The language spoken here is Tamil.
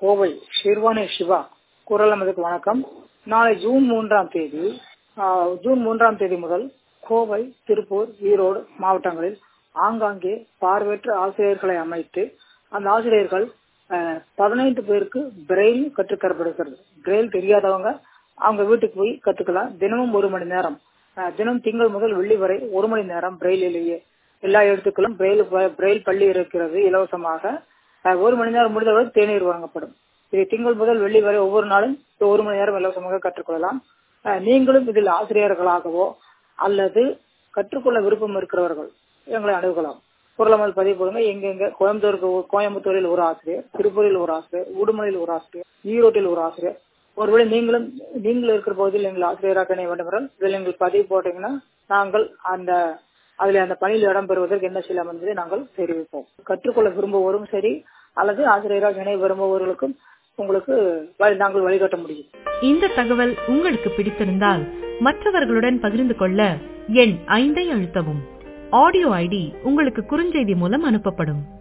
கோவை ஷிர்வானி சிவா குரல் நமதுக்கு வணக்கம் நாளை ஜூன் மூன்றாம் தேதி ஆஹ், ஜூன் மூன்றாம் தேதி முதல் கோவை திருப்பூர் ஈரோடு மாவட்டங்களில் ஆங்காங்கே பார்வையற்ற ஆசிரியர்களை அமைத்து அந்த ஆசிரியர்கள் ஆஹ், பதினைந்து பேருக்கு பிரெயில் கற்றுத்தரப்படுகிறது பிரெயில் தெரியாதவங்க அவங்க வீட்டுக்கு போய் கத்துக்கலாம் தினமும் ஒரு மணி நேரம் ஆஹ், தினம் திங்கள் முதல் வெள்ளி வரை ஒரு மணி நேரம் பிரெயிலிலேயே எல்லா எழுத்துக்களும் பிரெயில் பிரெயில் பள்ளி இருக்கிறது இலவசமாக ஆஹ், ஒரு மணி நேரம் முடிந்தவரை தேநீர் வழங்கப்படும் இது திங்கள் முதல் வெள்ளி வரை ஒவ்வொரு நாளும் ஒரு மணி நேரம் இலவசமாக கற்றுக்கொள்ளலாம் ஆஹ், நீங்களும் இதில் ஆசிரியர்களாகவோ அல்லது கற்றுக்கொள்ள விருப்பம் இருக்கிறவர்கள் எங்களை அணுகலாம் குரலமல் பதிவு போடுங்க எங்க எங்க கோயம்புத்தூருக்கு ஒரு- கோயம்புத்தூரில் ஒரு ஆசிரியர் திருப்பூரில் ஒரு ஆசிரியர் உடுமலையில் ஒரு ஆசிரியர் ஈரோட்டில் ஒரு ஆசிரியர் ஒருவேளை நீங்களும் நீங்கள் இருக்கிற பகுதியில் எங்கள் ஆசிரியராக இணைய வேண்டும் என்றால் இதில் எங்கள் பதிவு போட்டீங்கன்னா நாங்கள் அந்த அதில் அந்த பணியில் இடம்பெறுவதற்கு என்ன செய்யலாம் என்பதை நாங்கள் தெரிவிப்போம் கற்றுக்கொள்ள விரும்புவோரும் சரி அல்லது ஆசிரியராக இணைய விரும்புவோர்களுக்கும் உங்களுக்கு வழி- நாங்கள் வழிகாட்ட முடியும் இந்த தகவல் உங்களுக்கு பிடித்திருந்தால் மற்றவர்களுடன் பகிர்ந்து கொள்ள எண் ஐந்தை அழுத்தவும் ஆடியோ ஐடி உங்களுக்கு குறுஞ்செய்தி மூலம் அனுப்பப்படும்